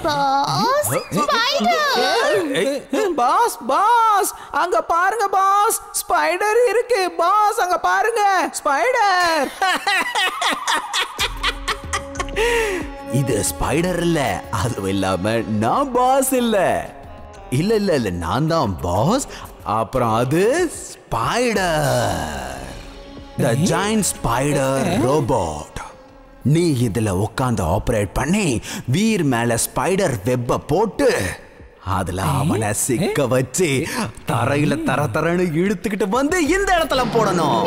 Pass spider pass pass அங்க பாருங்க pass spider இருக்கு பாஸ் அங்க பாருங்க ஸ்பைடர் இது ஸ்பைடர் இல்ல அதுவும் இல்லாம நான் பாஸ் இல்ல இல்ல இல்ல இல்ல நான் தான் பாஸ் அப்புறம் அது spider the joint spider robot நீ இதுல உட்காந்து ஆபரேட் பண்ணி வீர் மேல ஸ்பைடர் வெப்ப போட்டு அதுல அவனை சிக்க வச்சு தரையில தர தரன்னு இழுத்துக்கிட்டு வந்து இந்த இடத்துல போடணும்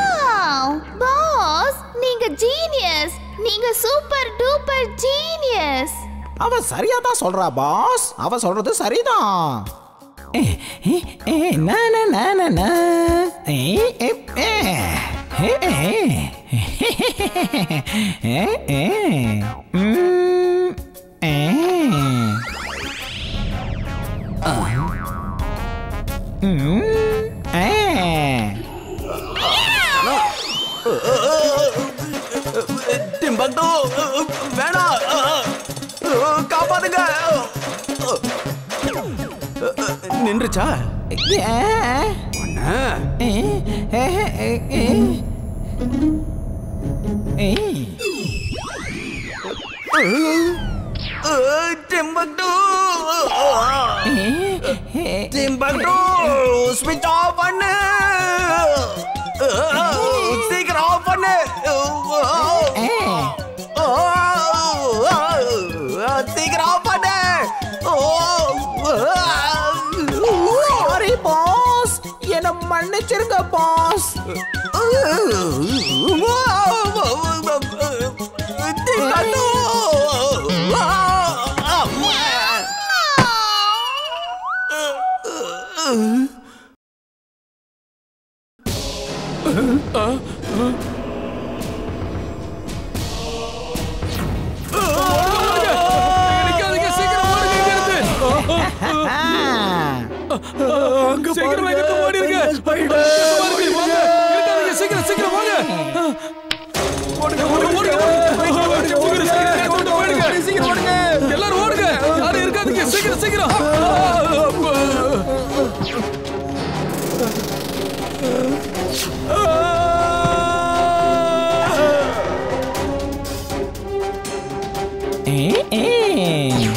பாஸ் நீங்க ஜீனியஸ் நீங்க சூப்பர் டூப்பர் ஜீனியஸ் அவ சரியா தான் சொல்றா பாஸ் அவ சொல்றது சரிதான் ஏ, ஏ, ஏ, நா, நா, நா, நா, நா. ஏ, ஏ, ஏ. ஏ, ஏ. ஏ, ஏ. ம், ஏ. ம், ஏ. டிம்பக்டோ வேணாம் காப்பாத்துங்க நின்றுச்சா ஏ. ஒண்ணு ஏ, ஏ, ஏ, ஏ. ஏ. டிம்பக்டோ ஏ, ஏ. டிம்பக்டோ ஸ்விட்ச் ஆஃப் பண்ணு சீக்கிரம் ஆஃப் பண்ணு ஏ. சீக்கிரம் ஆஃப் பண்ணு சாரி பாஸ் என்ன மன்னிச்சிருங்க பாஸ் நிக்காதீங்க, சீக்கிரம் ஓடுங்க இங்க இருந்து. சீக்கிரமா இங்க இருந்து ஓடிருங்க. சீக்கிரமா இருக்கு, வாங்க. இருக்காதீங்க, சீக்கிரம், சீக்கிரம் வாங்க. ஓடுங்க, ஓடுங்க, ஓடுங்க, ஓடுங்க. சீக்கிரம், சீக்கிரம், ஓடுங்க, ஓடுங்க. எல்லாரும் ஓடுங்க. யாரும் இருக்காதீங்க, சீக்கிரம், சீக்கிரம். அப்பா. ஏ, ஏ.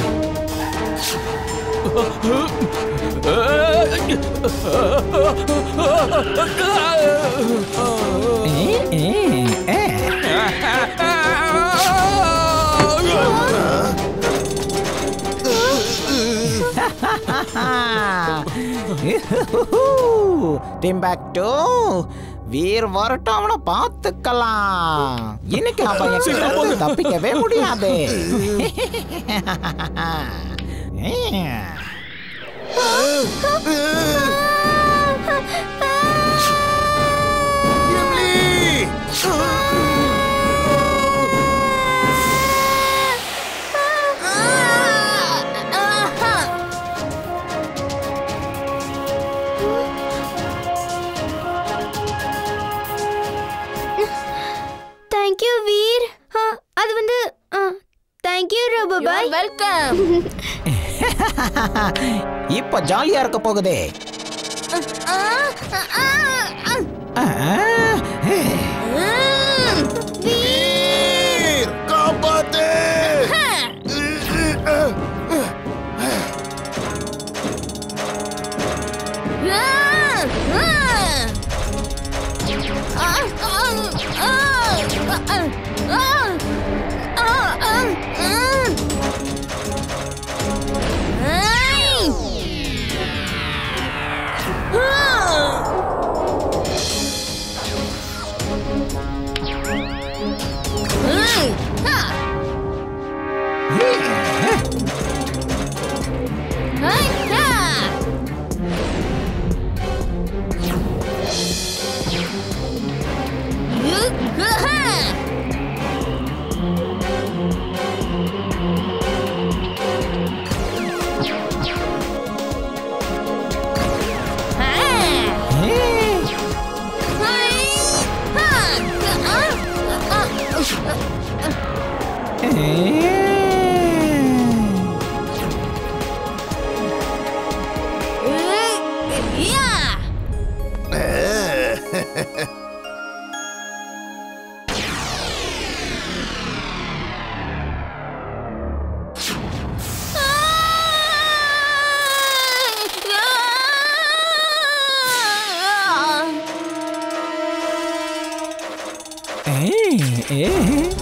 ஏ, ஏ, ஏ. டிம்பாக்டோ வீர் வரட்டும் அவனை பார்த்துக்கலாம் இன்னைக்கு அவன் என் கிட்ட இருந்து தப்பிக்கவே முடியாது தேங்க்யூ வீர் ஆ, அது வந்து தேங்க்யூ ரோபோ பாய் வெல்கம் இப்ப ஜாலியா இருக்க போகுதே ஆ, வீர் காப்பாத்து ஏ. ஏ, ஏ.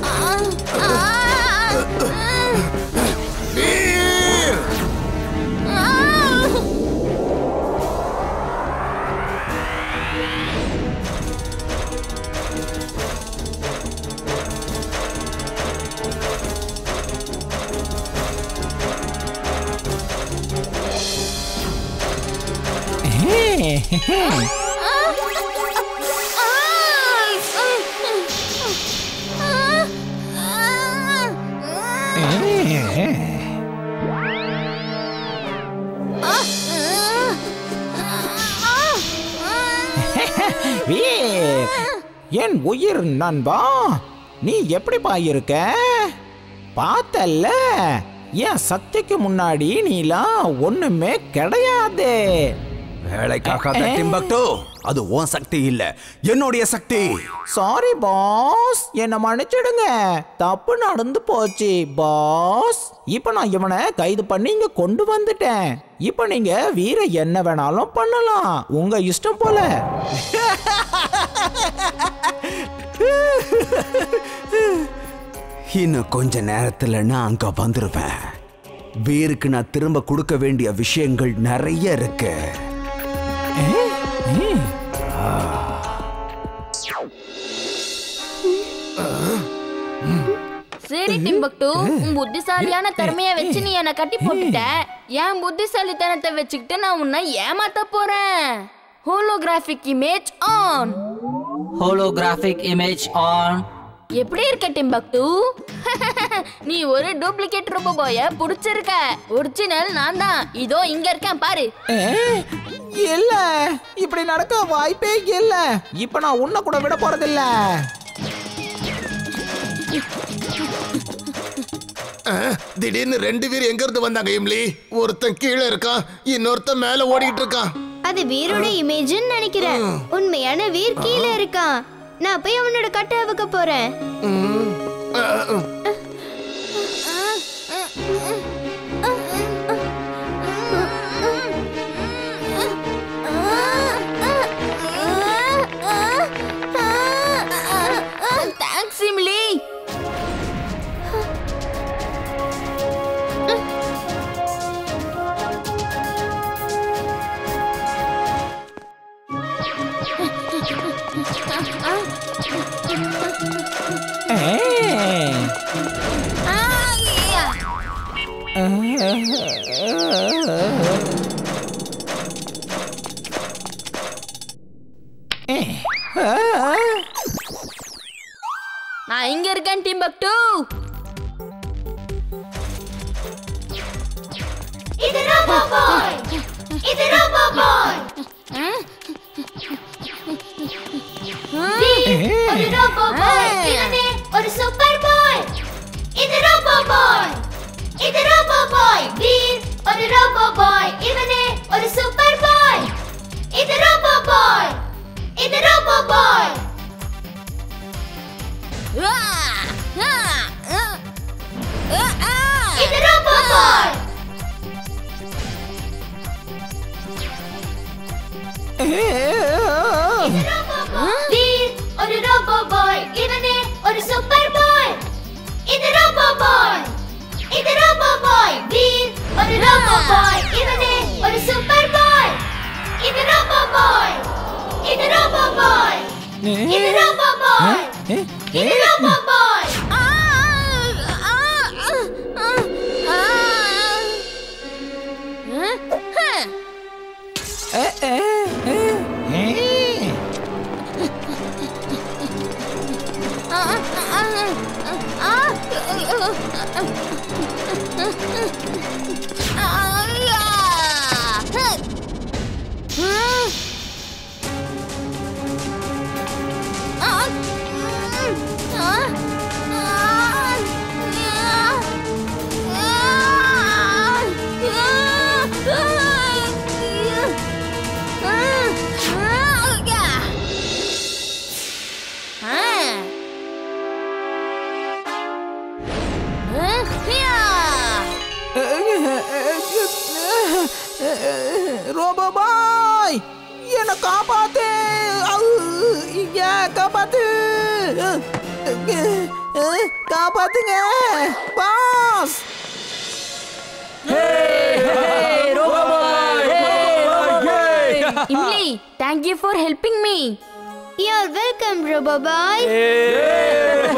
ஏ, ஏ. வீர் என் உயிர் நண்பா நீ எப்படிப்பா இருக்க பார்த்தல்ல என் சக்திக்கு முன்னாடி நீலாம் ஒண்ணுமே கிடையாது வேலைக்காகாத டிம்பக்டோ அது உன் சக்தி இல்ல என்னுடைய சக்தி சாரி பாஸ் என்ன மன்னிச்சிடுங்க தப்பு நடந்து போச்சு பாஸ் இப்போ நான் இவனை கைது பண்ணி இங்க கொண்டு வந்துட்டேன் இப்போ நீங்க வீர என்ன வேணாலும் பண்ணலாம் உங்க இஷ்டம் போல இன்னும் கொஞ்ச நேரத்துல நான் அங்க வந்துருவேன் வீருக்கு நான் திரும்ப கொடுக்க வேண்டிய விஷயங்கள் நிறைய இருக்கு சரி டிம்பக்டு உன் புத்திசாலியான திறமைய வச்சு நீ என்ன கட்டி போட்டுட்ட என் புத்திசாலித்தனத்தை வச்சுக்கிட்டு நான் உன்னை ஏமாத்த போறேன் holographic image on holographic image on எப்படி இருக்க டிம்பக்டு நீ ஒரு டூப்ளிகேட் ரோபோ பாய புடிச்சிருக்க ஒரிஜினல் நான் தான் இதோ இங்க இருக்கேன் பாரு ஏ, இல்ல இப்படி நடக்க வாய்ப்பே இல்ல இப்ப நான் உன்னை கூட விட போறதில்ல திடீர்னு ரெண்டு பேர் எங்க இருந்து வந்தாங்க இம்லி ஒருத்தன் கீழே இருக்கான் இன்னொருத்தன் மேல ஓடிட்டு இருக்கான் அது வீரோட இமேஜ்னு நினைக்கிறேன் உண்மையான வீர் கீழே இருக்கான் நான் போய் அவனோட கட்டை அவுக்க போறேன் தேங்க்ஸ் இம்லி ஏ. ஏ. ஆ. நான் இங்க இருக்கேன் டிம்பக்டு இது ரோபோ பாய் இது ரோபோ பாய் ஒரு ரோபோ பாய் இவனே ஒரு சூப்பர் பாய் இது ரோபோ பாய் இது ரோபோ பாய் வீர் ஒரு ரோபோ பாய் இவனே ஒரு சூப்பர் பாய் இது ரோபோ பாய் இது ரோபோ பாய் இது ரோபோ பாய் வீர் ஒரு ரோபோ பாய் இவனே ஒரு சூப்பர் பாய் இது ரோபோ பாய் இது ரோபோ பாய் வீர் ஒரு ரோபோ பாய் இவனே ஒரு சூப்பர் பாய் இது ரோபோ பாய் இது ரோபோ பாய் இது ரோபோ பாய் ஏ. இது ரோபோ பாய் ஏ, ஏ, ஏ. ஏ. ரோபோ பாய் என்ன காப்பாத்து அவு, ஐயா, காப்பாத்து காப்பாத்துங்க பாஸ் இம்லி thank you for helping me You're welcome, Robo Boy. ஏய்